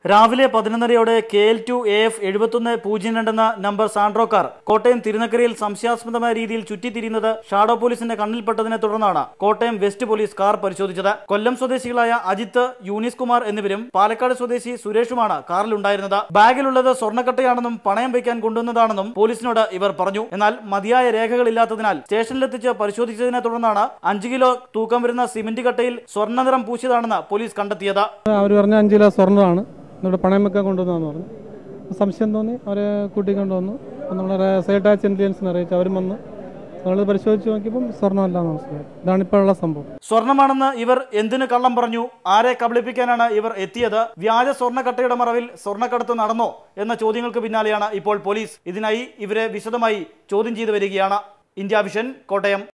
രാവിലെ പതിനൊന്നരയോടെ K L two A F എഴുപത്തൊന്ന് പൂജ്യം രണ്ടെന്ന നമ്പർ സാൻഡ്രോ കാർ കോട്ടയം തിരുനക്കരയിൽ സംശയാസ്പദമായ രീതിയിൽ ചുറ്റിത്തിരിയുന്നത് ഷാഡോ പോലീസിന്റെ കണ്ണിൽപ്പെട്ടതിനെ തുടർന്നാണ് കോട്ടയം വെസ്റ്റ് പോലീസ് കാർ പരിശോധിച്ചത് കൊല്ലം സ്വദേശികളായ അജിത്ത് യൂനിസ് കുമാർ എന്നിവരും പാലക്കാട് സ്വദേശി സുരേഷുമാണ് കാറിലുണ്ടായിരുന്നത് ബാഗിലുള്ളത് സ്വർണ്ണക്കട്ടയാണെന്നും പണയം വയ്ക്കാൻ കൊണ്ടുവന്നതാണെന്നും പോലീസിനോട് ഇവർ പറഞ്ഞു എന്നാൽ മതിയായ രേഖകളില്ലാത്തതിനാൽ സ്റ്റേഷനിലെത്തിച്ച് പരിശോധിച്ചതിനെ തുടർന്നാണ് അഞ്ചു കിലോ തൂക്കം വരുന്ന സിമന്റ് കട്ടയിൽ സ്വർണ്ണനിറം പൂശിയതാണെന്ന് പോലീസ് കണ്ടെത്തിയത് അവർ പറഞ്ഞ അഞ്ച് കിലോ സ്വർണ്ണമാണ് ഇവിടെ പണയം വെക്കാൻ കൊണ്ടുവന്നതെന്ന് പറഞ്ഞു അപ്പോൾ സംശയം തോന്നി അവരെ കൂട്ടിക്കൊണ്ട് വന്നു അപ്പോൾ നമ്മളെ സൈഡ് ടാച്ച് ഇൻ്റലിജൻസിനെ അറിയിച്ചു അവരും വന്ന് നമ്മൾ പരിശോധിച്ച് നോക്കിയപ്പം സ്വർണ്ണമല്ല എന്ന് മനസ്സിലായി ഇതാണ് ഇപ്പോൾ ഉള്ള സംഭവം സ്വർണമാണെന്ന് ഇവർ എന്തിനു കള്ളം പറഞ്ഞു ആരെ കബളിപ്പിക്കാനാണ് ഇവർ എത്തിയത് വ്യാജ സ്വർണ്ണക്കട്ടയുടെ മറവിൽ സ്വർണ്ണക്കടത്ത് നടന്നോ എന്ന ചോദ്യങ്ങൾക്ക് പിന്നാലെയാണ് ഇപ്പോൾ പോലീസ് ഇതിനായി ഇവരെ വിശദമായി ചോദ്യം ചെയ്തു വരികയാണ് ഇന്ത്യ വിഷൻ കോട്ടയം